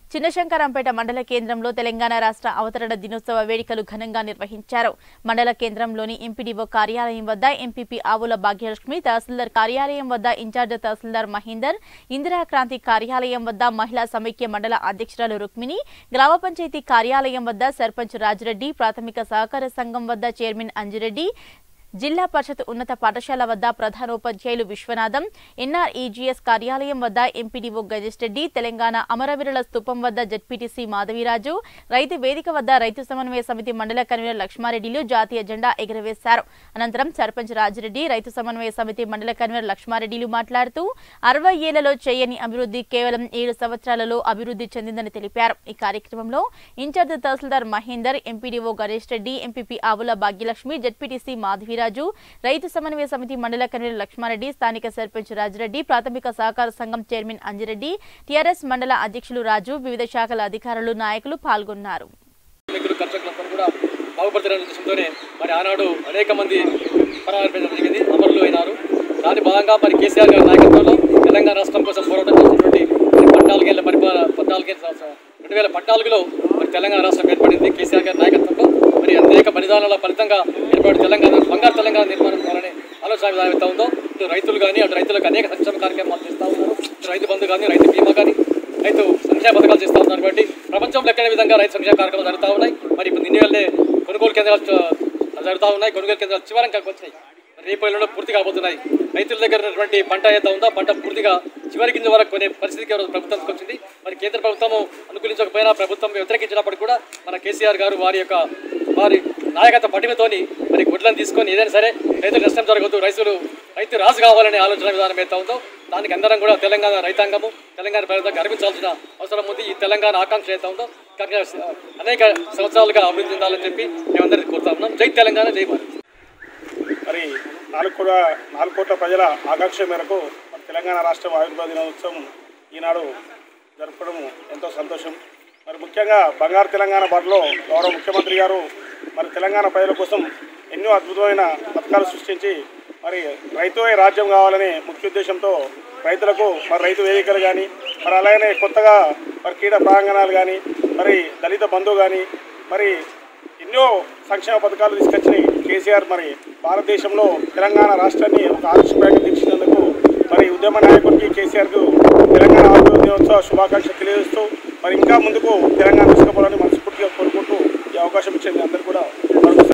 చిన్నశంకరంపేట మండల కేంద్రంలో తెలంగాణ రాష్ట్ర అవతరణ దినోత్సవ వేడుకలు ఘనంగా నిర్వహించారు మండల కేంద్రంలోని ఎంపీడీఓ కార్యాలయం వద్ద ఎంపీపీ ఆవుల భాగ్యలక్ష్మి తహసీల్దార్ కార్యాలయం వద్ద ఇన్ఛార్జ్ తహసీల్దార్ మహేందర్ ఇందిరాక్రాంతి కార్యాలయం వద్ద మహిళా సమైక్య మండల అధ్యక్షురాలు రుక్మిణి గ్రామ పంచాయతీ కార్యాలయం వద్ద సర్పంచ్ రాజిరెడ్డి ప్రాథమిక సహకార సంఘం వద్ద చైర్మన్ అంజిరెడ్డి జిల్లా పరిషత్ ఉన్నత పాఠశాల వద్ద ప్రధానోపాధ్యాయులు విశ్వనాథం ఎన్ఆర్ఈజీఎస్ కార్యాలయం వద్ద ఎంపీడీఓ గజేష్ రెడ్డి తెలంగాణ అమరవీరుల స్థూపం వద్ద జడ్పీటీసీ మాధవిరాజు రైతు వేదిక వద్ద రైతు సమన్వయ సమితి మండల కన్వీనర్ లక్ష్మారెడ్డిలు జాతీయ జెండా ఎగురవేశారు అనంతరం సర్పంచ్ రాజిరెడ్డి రైతు సమన్వయ సమితి మండల కన్వీనర్ లక్ష్మారెడ్డిలు మాట్లాడుతూ అరవై ఏళ్లలో చేయని అభివృద్ధి కేవలం ఏడు సంవత్సరాలలో అభివృద్ధి చెందిందని తెలిపారు ఈ కార్యక్రమంలో incharge tahsildar Mahender MPDO Ganesh Reddy MPP Avula Bhagyalakshmi ZPTC Madhaviraju రైతు సమన్వయ సమితి మండల కన్వీనర్ లక్ష్మారెడ్డి స్థానిక సర్పంచ్ రాజిరెడ్డి ప్రాథమిక సహకార సంఘం చైర్మన్ అంజిరెడ్డి టీఆర్ఎస్ మండల అధ్యక్షులు రాజు వివిధ శాఖల అధికారులు నాయకులు పాల్గొన్నారు మిగులు కర్షకులందరూ కూడా బాగుపడతారనే ఉద్దేశంతోనే మరి ఆనాడు అనేక మంది పరామర్శించడం జరిగింది అమరులు అయినారు దాని భాగంగా మరి కేసీఆర్ గారి నాయకత్వంలో తెలంగాణ రాష్ట్రం కోసం పోరాటం చేసినటువంటి మరి పద్నాలుగేళ్ల పరిపాలన పద్నాలుగేళ్ళ సంవత్సరం రెండు వేల పద్నాలుగులో మరి తెలంగాణ రాష్ట్రం ఏర్పడింది కేసీఆర్ గారి నాయకత్వంలో మరి అనేక బలిదానాల ఫలితంగా ఏర్పడి తెలంగాణ బంగారు తెలంగాణ నిర్మాణం చేయాలని ఆలోచన విధానం ఎంత ఉందో ఇటు రైతులు కానీ అటు రైతులకు అనేక సంక్షేమ కార్యక్రమాలు చేస్తూ ఉన్నారు ఇటు రైతు బంధు కానీ రైతు బీమా కానీ రైతు సంక్షేమ పథకాలు చేస్తూ ఉన్నారు కాబట్టి ప్రపంచంలో ఎక్కడైన విధంగా రైతు సంక్షేమ కార్యక్రమాలు జరుగుతూ ఉన్నాయి మరి ఇప్పుడు నిన్న వెళ్ళే కొనుగోలు కేంద్రాలు చ- జరుగుతూ ఉన్నాయి కొనుగోలు కేంద్రాలు చివరికి వచ్చినాయి మరి రేపు ఎల్లుండో పూర్తి కాబోతున్నాయి రైతుల దగ్గర ఉన్నటువంటి పంట ఏదైతే ఉందో ఆ పంట పూర్తిగా చివరి గింజ వరకు కొనే పరిస్థితికి ఈరోజు ప్రభుత్వం తీసుకొచ్చింది మరి కేంద్ర ప్రభుత్వం అనుకూలించకపోయినా ప్రభుత్వం వ్యతిరేకించినప్పటికీ కూడా మన కేసీఆర్ గారు వారి యొక్క వారి నాయకత్వ పటిమతోని మరి గుడ్లను తీసుకొని ఏదైనా సరే రైతులకు నష్టం జరగదు రైతులు రైతు రాజు కావాలనే ఆలోచన విధానం ఏదైతే ఉందో దానికి అందరం కూడా తెలంగాణ రైతాంగము తెలంగాణ ప్రజలకు గర్వించాల్సిన అవసరం ఉంది ఈ తెలంగాణ ఆకాంక్ష ఏదైతే ఉందో కనుక అనేక సంవత్సరాలుగా అభివృద్ధి చెందాలని చెప్పి మేమందరికీ కోరుతా ఉన్నాం జై తెలంగాణ జై భారత్ మరి నాలుగు కోట్ల నాలుగు కోట్ల ప్రజల ఆకాంక్ష మేరకు మరి తెలంగాణ రాష్ట్ర ఆవిర్భావ దినోత్సవం ఈనాడు జరపడం ఎంతో సంతోషం మరి ముఖ్యంగా బంగారు తెలంగాణ బాటలో గౌరవ ముఖ్యమంత్రి గారు మరి తెలంగాణ ప్రజల కోసం ఎన్నో అద్భుతమైన పథకాలు సృష్టించి మరి రైతువే రాజ్యం కావాలనే ముఖ్య ఉద్దేశంతో రైతులకు మరి రైతు వేదికలు కానీ మరి అలాగనే కొత్తగా మరి క్రీడా ప్రాంగణాలు కానీ మరి దళిత బంధువు కానీ మరి ఎన్నో సంక్షేమ పథకాలు తీసుకొచ్చి కేసీఆర్ మరి భారతదేశంలో తెలంగాణ రాష్ట్రాన్ని ఒక ఆదర్శప్రాయంగా తీర్చినందుకు మరి ఉద్యమ నాయకుడికి కేసీఆర్కు తెలంగాణ ఆవిర్భావ దినోత్సవ శుభాకాంక్షలు తెలియజేస్తూ మరి ఇంకా ముందుకు తెలంగాణ తీసుకుపోవాలని మనస్ఫూర్తిగా కోరుకుంటూ ఈ అవకాశం ఇచ్చేది అందరూ కూడా